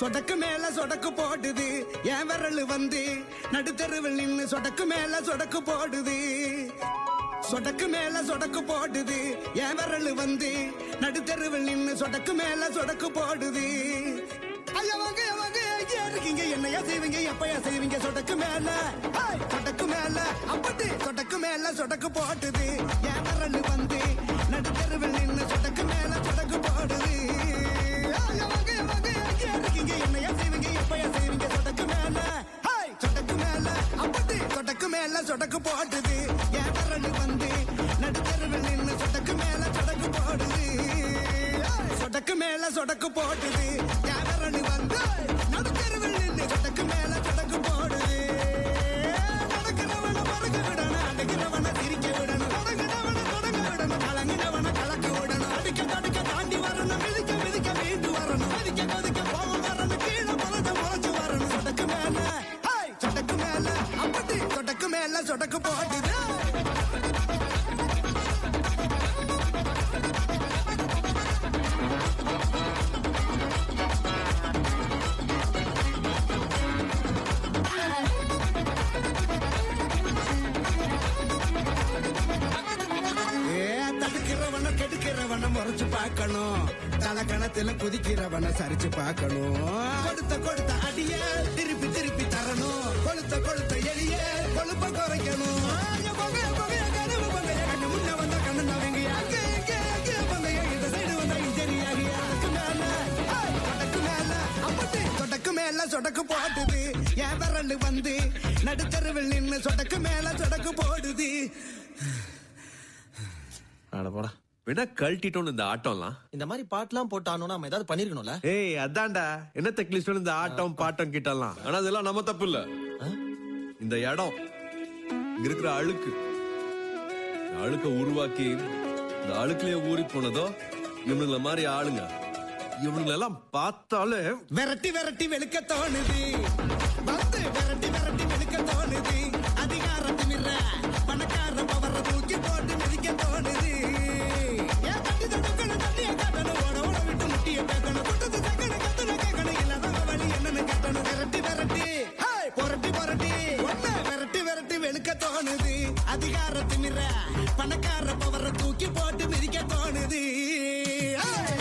சொடக்கு மேல சொடக்கு போடுது என் விரல் வந்து நடுத்தருவில் நின்னு சொடக்கு மேல சொடக்கு போடுது சொடக்கு மேல சொடக்கு போடுது என் விரல் வந்து நடுத்தருவில் நின்னு சொடக்கு மேல சொடக்கு போடுது ஐயா வாங்க வாங்க எங்கேயா இருக்கீங்க என்னையா செய்வீங்க எப்பயா செய்வீங்க சொடக்கு மேல ஹேய், சொடக்கு மேல அப்படி சொடக்கு மேல சொடக்கு போட்டுது என் விரல் வந்து நடுத்தருவில் நின்னு சொடக்கு மேல சொடக்கு போடுது ஐயா வாங்க வாங்க எங்கேயா இருக்கீங்க என்னையா செய்வீங்க எப்பயா செய்வீங்க சொடக்கு மேல ஹேய், சொடக்கு மேல அப்படி சொடக்கு மேல சொடக்கு போட்டுது என் விரல் வந்து நடுத்தருவில் நின்னு சொடக்கு மேல சொடக்கு போடுது ஏய், சொடக்கு மேல சொடக்கு போடுது என் விரல் வந்து நடுத்தருவில் நின்னு சொடக்கு மேல சொடக்கு போடுது நடக்கிறவன மறக்க விடணும் அடக்கிறவன சிரிக்க விடணும் தொடங்கினவன தொடங்க விடணும் கலங்கினவன கலக்க விடணும் அடிக்க தடுக்க தாண்டி வரணும் மிதிக்க மிதிக்க மீண்டு வரணும் மிதிக்க கொதிக்க போக வரணும் கீழே முளைச்ச முளைச்சு வரணும் சொடக்கு மேல ஹேய், சொடக்கு மேல அப்படி சொடக்கு மேல சொடக்கு போடுது ஏ, தடுக்கிறவன கெடுக்கிறவன முறைச்சு பார்க்கணும் தலக்கணத்துல குதிக்கிறவன சரிச்சு பார்க்கணும் கொடுத்த கொடுத்த அடிய திருப்பி திருப்பி தரணும் கொளுத்த கொளுத்த எளிய கொழுப்ப குறைக்கணும் ஐய, பொங்க, பொங்க, கனவு பொங்க, கண்ணு முன்ன வந்தா கண்ணு நவங்க. அங்க, இங்க, அங்க பொங்க, இந்த side வந்தா இன்ஜினியர். அதுக்கு மேல, ஏய், சொடக்கு மேல, அப்படி சொடக்கு மேல சொடக்கு போடுது என் விரல் வந்து நடுத்தருவில் நின்னு சொடக்கு மேல சொடக்கு போடுது அட போடா வேணா கழட்டிட்டோம் இந்த ஆட்டம்லாம் இந்த மாதிரி பாட்டுலாம் போட்டானோ நம்ம ஏதாவது பண்ணிருக்கணும்ல ஏய் அதான்டா என்ன தெக்லிஸ்ட் இந்த ஆட்டம் பாட்டம் கிட்டலாம் ஆனா அதெல்லாம் நம்ம தப்பு இல்ல இந்த இடம் இங்க இருக்கிற அழுக்கு இந்த அழுக்க உருவாக்கி இந்த அழுக்குலயே ஊறி போனதோ இவனுங்கள மாதிரி ஆளுங்க இவனுங்கள எல்லாம் பார்த்தாலே விரட்டி விரட்டி வெளுக்க தோணுது வந்து விரட்டி விரட்டி வெளுக்க தோணுது அதிகாரத்து மிர பணக்கார பவர தூக்கி போட்டு மிதிக்க தோணுது ஏன் தட்டி தடுக்கணும் தண்ணிய காட்டணும் ஓட ஓட விட்டு முட்டிய பேக்கணும் குட்டத்து தக்கணும் கத்தணும் கேட்கணும் இல்லாத வழி என்னன்னு காட்டணும் விரட்டி விரட்டி ஹேய், புரட்டி புரட்டி ஒண்ணு விரட்டி விரட்டி வெளுக்க தோணுது அதிகாரத்து மிர பணக்கார பவர தூக்கி போட்டு மிதிக்க தோணுது ஹேய்.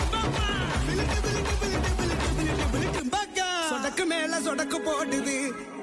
சொடக்கு மேல சொடக்கு போடுது